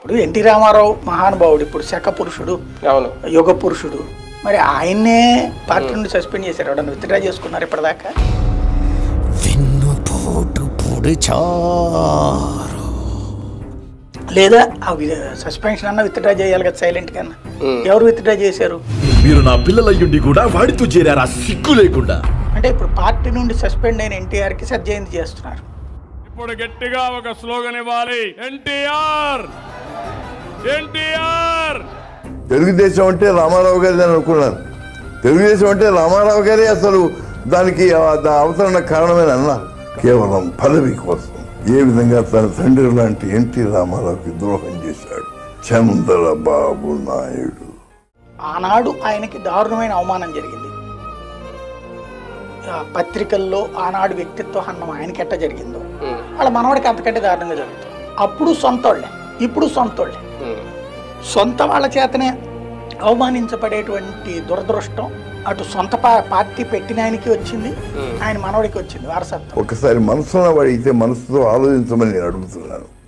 ఇప్పుడు ఎన్టీ రామారావు మహానుభావుడు ఇప్పుడు శక పురుషుడు అవును యుగ పురుషుడు మరి ఆయన్నే పార్టీ నుండి సస్పెండ్ చేశారు ఎవడన్నా విత్డ్రా చేసుకున్నారు ఇప్పటిదాకా వెన్నుపోటు పొడిచారు లేదా ఆ సస్పెన్షన్ అన్న విత్డ్రా చేయాలి కదా సైలెంట్ గా ఎవరు విత్డ్రా చేశారు మీరు నా పిల్లలయ్యుండి కూడా వాడితో చేరారా సిగ్గు లేకుండా అంటే ఇప్పుడు పార్టీ నుండి సస్పెండ్ అయిన ఎన్టీఆర్ కి సర్జయంతి చేస్తున్నారు ఇప్పుడు గట్టిగా ఒక స్లోగన్ ఇవ్వాలి ఎన్టీఆర్ ఎన్టీఆర్ తెలుగుదేశం అంటే రామారావు గారి అని అనుకున్నాను తెలుగుదేశం అంటే రామారావు గారే అసలు దానికి ఆ- దా- అవతరణ కారణమని అన్నారు కేవలం పదవి కోసం ఏ విధంగా తన తండ్రి లాంటి ఎన్టీ రామారావుకి ద్రోహం చేశాడు చంద్రబాబు నాయుడు ఆనాడు ఆయనకి దారుణమైన అవమానం జరిగింది ఆ పత్రికల్లో ఆనాడు వ్యక్తిత్వ హన్నం ఆయనకి ఎట్ట జరిగిందో వాళ్ళ మనవాడికి అంతకంటే దారుణంగా జరుగుతుంది అప్పుడు సొంతోళ్ళే ఇప్పుడు సొంతోళ్ళే సొంత వాళ్ళ చేతనే అవమానించబడేటువంటి దురదృష్టం అటు సొంత పా- పార్టీ పెట్టిన ఆయనకి వచ్చింది ఆయన మనవడికి వచ్చింది వారసత్వం ఒకసారి మనసున్న వాడితే మనసుతో ఆలోచించమని నేను అడుగుతున్నాను